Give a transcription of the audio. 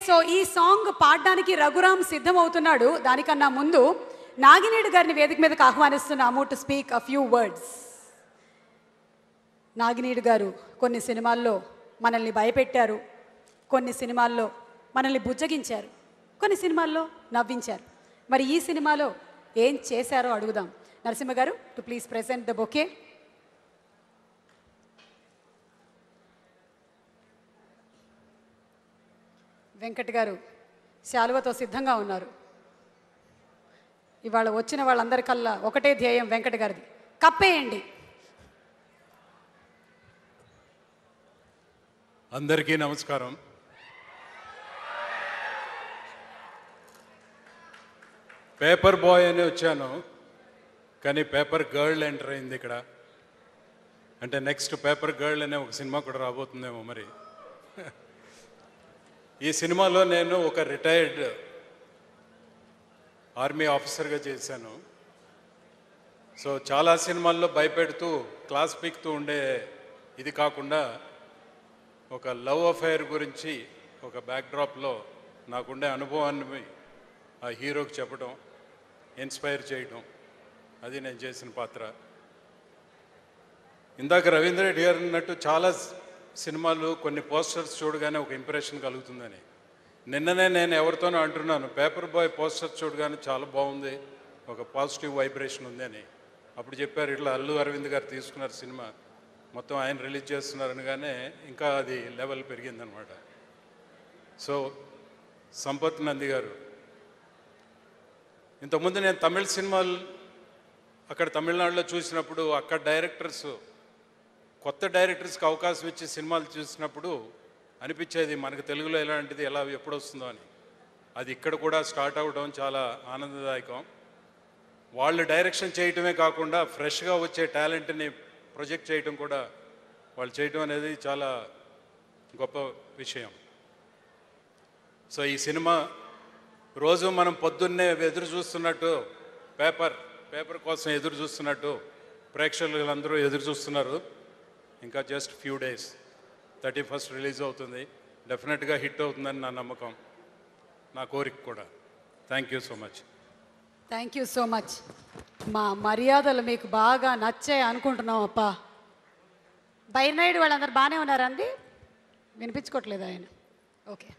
so ఈ song పాడడానికి రఘురామ్ సిద్ధమవుతున్నాడు దానికన్నా ముందు నాగినేడు గారిని వేదిక మీదకి ఆహ్వానిస్తున్నాము to speak a few words Nagineedu గారు కొన్ని సినిమాల్లో మనల్ని భయపెట్టారు కొన్ని సినిమాల్లో మనల్ని బుజ్జగించారు కొన్ని సినిమాల్లో నవ్వించారు మరి ఈ సినిమాలో ఏం చేశారో అడుగుదాం నరసింహ గారు to please present the bouquet Venkat గారు శాలువతో సిద్ధంగా ఉన్నారు ఇవాళ వచ్చిన వాళ్ళందరికల్లా ఒకటే ధ్యేయం వెంకట్ గారిది కప్పేయండి అందరికీ నమస్కారం పేపర్ బాయ్ అని వచ్చాను కానీ పేపర్ గర్ల్ ఎంటర్ అయింది ఇక్కడ అంటే నెక్స్ట్ పేపర్ గర్ల్ అనే ఒక సినిమా కూడా రాబోతుందేమో మరి ఈ సినిమాలో నేను ఒక రిటైర్డ్ ఆర్మీ ఆఫీసర్గా చేశాను సో చాలా సినిమాల్లో భయపెడుతూ క్లాస్ పీక్తూ ఉండే ఇది కాకుండా ఒక లవ్ అఫైర్ గురించి ఒక బ్యాక్డ్రాప్లో నాకుండే అనుభవాన్ని ఆ హీరోకి చెప్పడం ఇన్స్పైర్ చేయడం అది నేను చేసిన పాత్ర ఇందాక రవీంద్ర రెడ్డి గారు అన్నట్టు చాలా స్- సినిమాలు కొన్ని పోస్టర్స్ చూడగానే ఒక ఇంప్రెషన్ కలుగుతుందని నిన్ననే నేను ఎవరితోనో అంటున్నాను పేపర్ బాయ్ పోస్టర్ చూడగానే చాలా బాగుంది ఒక పాజిటివ్ వైబ్రేషన్ ఉంది అని అప్పుడు చెప్పారు ఇట్లా అల్లు అరవింద్ గారు తీసుకున్నారు సినిమా మొత్తం ఆయన రిలీజ్ చేస్తున్నారు అనగానే ఇంకా అది లెవెల్ పెరిగిందనమాట సో సంపత్ నంది గారు ఇంతకుముందు నేను తమిళ సినిమాలు అక్కడ తమిళనాడులో చూసినప్పుడు అక్కడ డైరెక్టర్స్ కొత్త డైరెక్టర్స్కి అవకాశం ఇచ్చి సినిమాలు చూసినప్పుడు అనిపించేది మనకు తెలుగులో ఎలాంటిది ఎలా ఎప్పుడు వస్తుందో అని అది ఇక్కడ కూడా స్టార్ట్ అవ్వడం చాలా ఆనందదాయకం వాళ్ళు డైరెక్షన్ చేయటమే కాకుండా ఫ్రెష్గా వచ్చే టాలెంట్ని ప్రొజెక్ట్ చేయటం కూడా వాళ్ళు చేయటం అనేది చాలా గొప్ప విషయం సో ఈ సినిమా రోజు మనం పొద్దున్నే ఎదురు చూస్తున్నట్టు పేపర్ పేపర్ కోసం ఎదురు చూస్తున్నట్టు ప్రేక్షకులందరూ ఎదురు చూస్తున్నారు ఇంకా just few days thirty first release అవుతుంది డెఫినెట్గా హిట్ అవుతుందని నా నమ్మకం నా కోరిక కూడా thank you so much thank you so much మా మర్యాదలు మీకు బాగా నచ్చాయి అనుకుంటున్నాం అప్ప బైర్నాయుడు వాళ్ళందరూ బాగానే ఉన్నారండి వినిపించుకోవట్లేదు ఆయన ఓకే